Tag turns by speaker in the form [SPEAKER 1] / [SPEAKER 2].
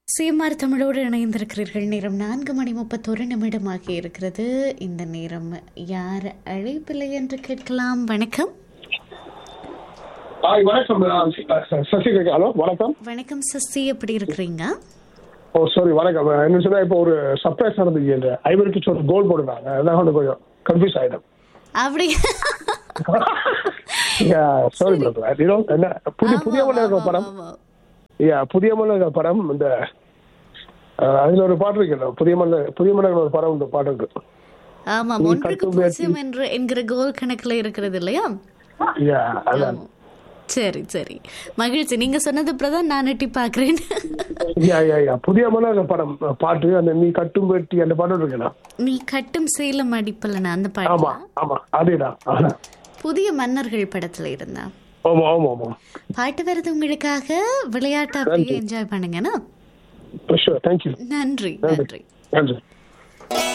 [SPEAKER 1] சீமார் தமிழோடு இணைந்திருக்கிறீர்கள் நேரம் நான்கு மணி முப்பத்தொரு நிமிடமாகி இருக்கிறது இந்த நேரம் யார் அழைப்பில்லை என்று கேட்கலாம் வணக்கம்
[SPEAKER 2] ஹாய் வணக்கம் நான் ச- சசிகலா ஹலோ வணக்கம்
[SPEAKER 1] வணக்கம் சசி எப்படி இருக்கிறீங்க
[SPEAKER 2] ஓ சாரி வணக்கம் என்ன சொன்னா இப்போ ஒரு சர்ப்ரைஸ் நடந்துச்சு இந்த ஐவருக்கு சொல் கோல் போடுறாங்க அதான் வந்து கொஞ்சம் கன்ஃபியூஸ் ஆயிடும்
[SPEAKER 1] அப்படி
[SPEAKER 2] சாரி பிரதர் யூனோ என்ன புதிய புதிய மன்னர் படம்
[SPEAKER 1] ஆமா.
[SPEAKER 2] யா புதிய மன்னர் படம் இந்த அஹ், அதுல ஒரு பாட்டு இருக்குல்ல புதிய மன்னர் புதிய மன்னர் ஒரு படம் இந்த பாட்டு இருக்கு
[SPEAKER 1] ஆமா
[SPEAKER 2] நீ
[SPEAKER 1] ஒன்றுக்கு
[SPEAKER 2] கட்டும்
[SPEAKER 1] பூஜ்ஜியம் என்று என்கிற கோல் கணக்குல இருக்கிறது இல்லையா
[SPEAKER 2] யா அதான்
[SPEAKER 1] சரி சரி மகிழ்ச்சி நீங்க சொன்னது அப்புறம் நான் எட்டி பாக்குறேன்
[SPEAKER 2] யா யா யா புதிய மன்னர் படம் அஹ், பாட்டு அந்த நீ கட்டும் வெட்டி அந்த பாட்டு இருக்குல்ல
[SPEAKER 1] நீ கட்டும் சேலம் அடிப்பலனா அந்த
[SPEAKER 2] ஆமா
[SPEAKER 1] பாட்டு
[SPEAKER 2] ஆமா அதேதான் ஆஹா.
[SPEAKER 1] புதிய மன்னர்கள் படத்துல இருந்தா
[SPEAKER 2] ஆமா ஆமா ஆமா
[SPEAKER 1] பாட்டு வருது உங்களுக்காக விளையாட்டு அப்படியே என்ஜாய் பண்ணுங்கண்ணா
[SPEAKER 2] ஷூர் தேங்க்யூ
[SPEAKER 1] நன்றி
[SPEAKER 2] நன்றி
[SPEAKER 1] நன்றி
[SPEAKER 2] நன்றி